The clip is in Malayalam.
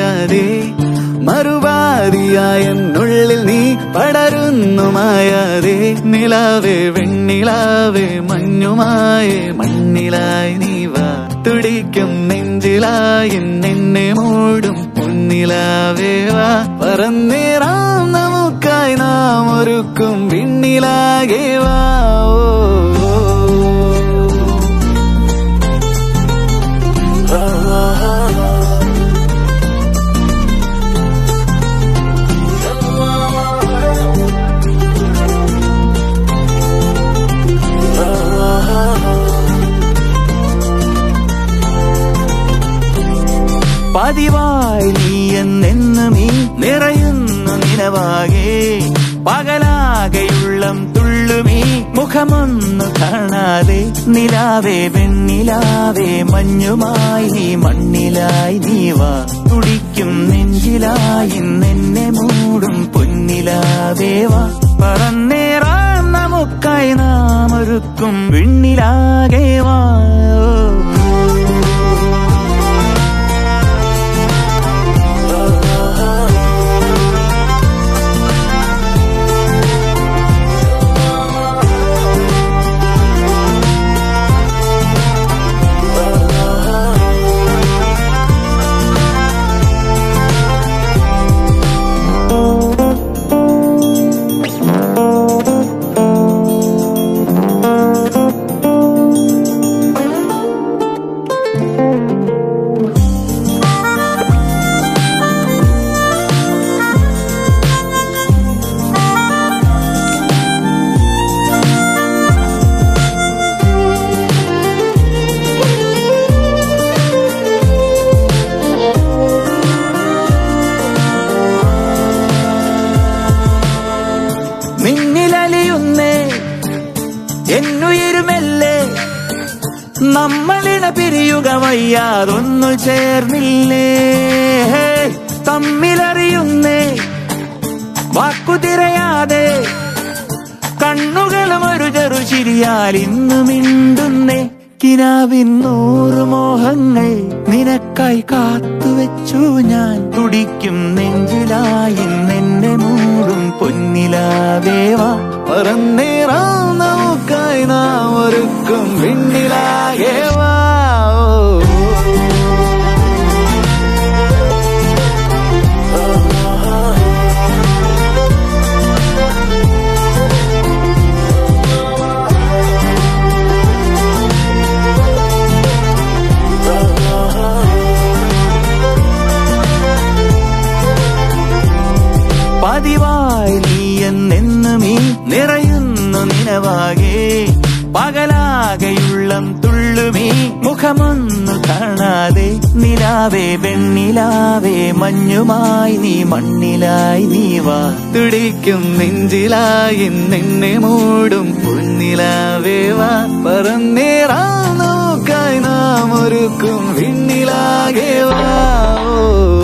മായാതെ മറുപാതിയായ എന്നുള്ളിൽ നീ പടരുന്നു മായാതെ നിലാവേ വെണ്ണിലാവേ മഞ്ഞുമായേ മണ്ണിലായി നീ വാ തുടിക്കും നെഞ്ചിലായി നിന്നെ മൂടും മുന്നിലാവേ വാ പറന്നേറാം നമുക്കായി നാം ഒരുക്കും വിണ്ണിലാകെ വാ ഓ, ഓ, പതിവായി നീ എന്നെന്നും ഈ നിറയുന്നു നിലവാകെ പകലാകെയുള്ളം തുള്ളുമീ മുഖമൊന്നു കാണാതെ നിലാവേ വെണ്ണിലാവേ മഞ്ഞുമായി നീ മണ്ണിലായി നീ വാ തുടിക്കും നെഞ്ചിലായി നിന്നെ മൂടും പൊന്നിലാവേ വാ പറന്നേറാം നമുക്കായി നാം ഒരുക്കും വിണ്ണിലാകെ വാ മിന്നിലലിയുന്നേ എന്നുയിരുമല്ലേ നമ്മളിണ പിരിയുക വയ്യാതൊന്നു ചേർന്നില്ലേ തമ്മിലറിയുന്നേ വാക്കുതിരയാതെ കണ്ണുകളും ഒരു ചെറു ചിരിയാൽ ഇന്നു മിണ്ടുന്നേ കിനാവിൻ നൂറ് മോഹങ്ങൾ നിനക്കായി കാത്തുവെച്ചു ഞാൻ തുടിക്കും നെഞ്ചിലായി നിന്നെ മൂടും പൊന്നിലാവേവാ പറന്നേറാം നമുക്കായി നാം ഒരുക്കും വിണ്ണിലാകേവാ പതിവായി നീ എന്നെന്നും ഈ നിറയുന്നു നിലവാകെ പകലാകെയുള്ളം തുള്ളുമീ മുഖമൊന്നു കാണാതെ നിലാവേ വെണ്ണിലാവേ മഞ്ഞുമായി നീ മണ്ണിലായി നീ വാ തുടിക്കും നെഞ്ചിലായി നിന്നെ മൂടും പൊന്നിലാവേ വാ പറന്നേറാം നോക്കായി നാം ഒരുക്കും വിണ്ണിലാകെ വാ ഓ